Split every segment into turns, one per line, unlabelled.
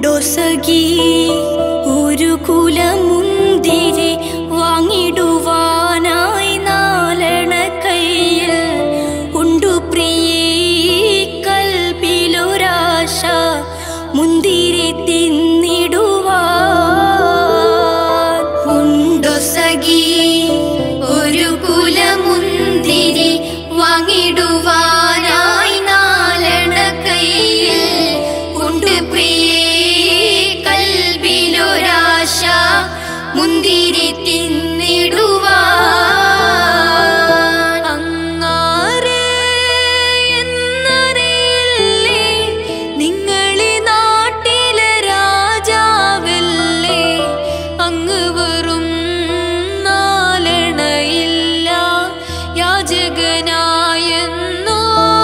ഉണ്ടോ സഖി ഒരു കുലമുന്തിരി വാങ്ങിടുവാനായി നാലണ കയ്യിൽ ഉണ്ടു പ്രിയേ കൽബിലൊരാശ മുന്തിരി തിന്നിടുവാൻ ഉണ്ടോ സഖി ഒരു കുലമുന്തിരി വാങ്ങിടുവാനായി നാലണ കയ്യിൽ ഉണ്ട് പ്രിയേ കൽബിലൊരാശ മുന്തിരി തിന്നിടുവാൻ അങ്ങാരെ എന്നറിയില്ലേ നിങ്ങളി നാട്ടിലെ രാജാവല്ലേ അങ്ങ് വെറും നാലണയില്ല യാചകനായെന്നോ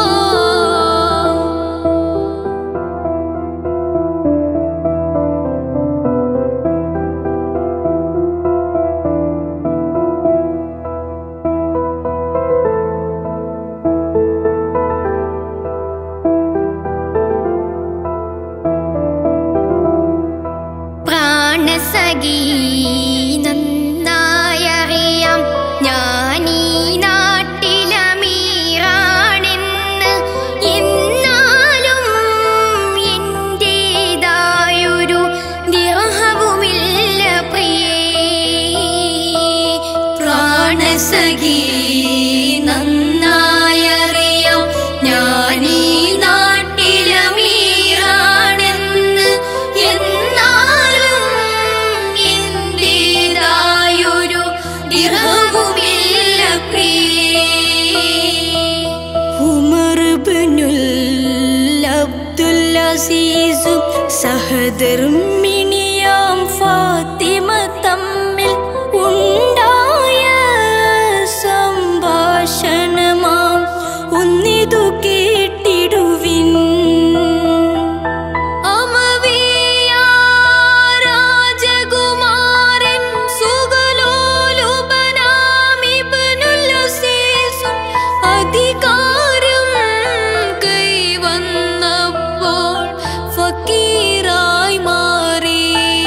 പ്രാണസഖി നന്നായറിയാം ഞാനീ നാട്ടിലമീറാണെന്ന് എന്നാലും എന്റേതായൊരു ദിർഹവുമില്ല പ്രിയേ പ്രാണസഖി നന്നായറിയാം ഞാനീ നാട്ടിലമീറാണെന്ന് എന്നാലും എന്റേതായൊരു ദിർഹവുമില്ല പ്രിയേ ഉമർ ബിനുൽ അബ്ദുൽ അസീസും സഹധർമ്മിണിയാം ഫാത്തിമ തമ്മിൽ ഉണ്ടായ സംഭാഷണമാം ഒന്നിതു കേട്ടിടുവിൻ അമവിയാ രാജകുമാരൻ സുഗലോലുപനാമിബ്നുൽ അസീസും അധികാരം കൈവന്നപ്പോൾ ഫക്കീറായി മാറി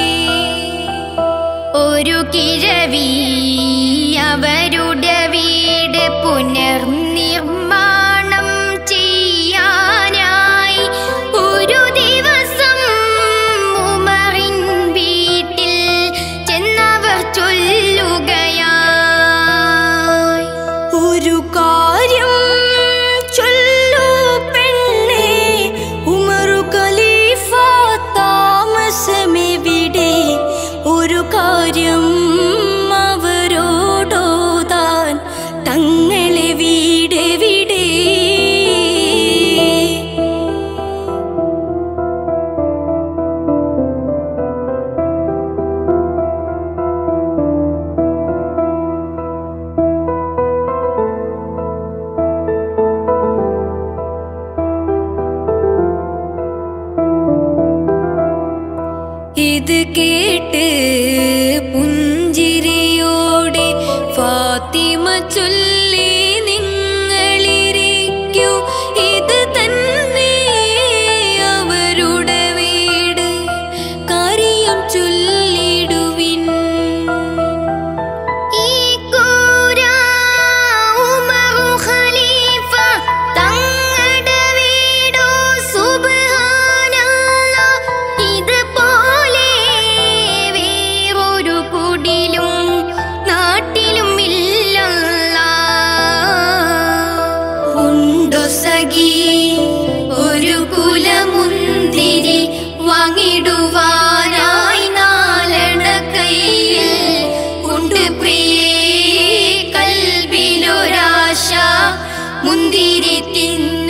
ഒരു കിഴവി അവരുടെ വീട് പുനർനിർമ്മാണം ചെയ്യാനായി ഒരു ദിവസം ഉമറിൻ വീട്ടിൽ ചെന്നവർ ചൊല്ലുകയായി ഒരു കാര്യം ചൊല്ലു പെണ്ണേ ഉമറു ഖലീഫ താമസമെവിടെ ഒരു കാര്യം അവരോടോതാൻ തങ്ങളെ വീടെവിടെ ഇത് കേട്ട് പുഞ്ചിരിയോടെ ഫാത്തിമ ചൊല്ലി നിങ്ങളിരിക്കൂ ഇത് തന്നെ അവരുടെ വീട് കാര്യം ചൊല്ലിടുവിൻ ഈ കൂര ഉമറു ഖലീഫ തങ്ങളുടെ വീടോ സുബ്ഹാനല്ലാ ഇതുപോലെ വേറൊരു കുടിലും നാട്ടിലും ഇല്ലല്ലാ ഉണ്ടോ സഖി ഒരു കുലമുന്തിരി വാങ്ങിടുവാനായി നാലണ കയ്യിൽ ഉണ്ട് പ്രിയേ കൽബിലൊരാശ മുന്തിരി തിന്ന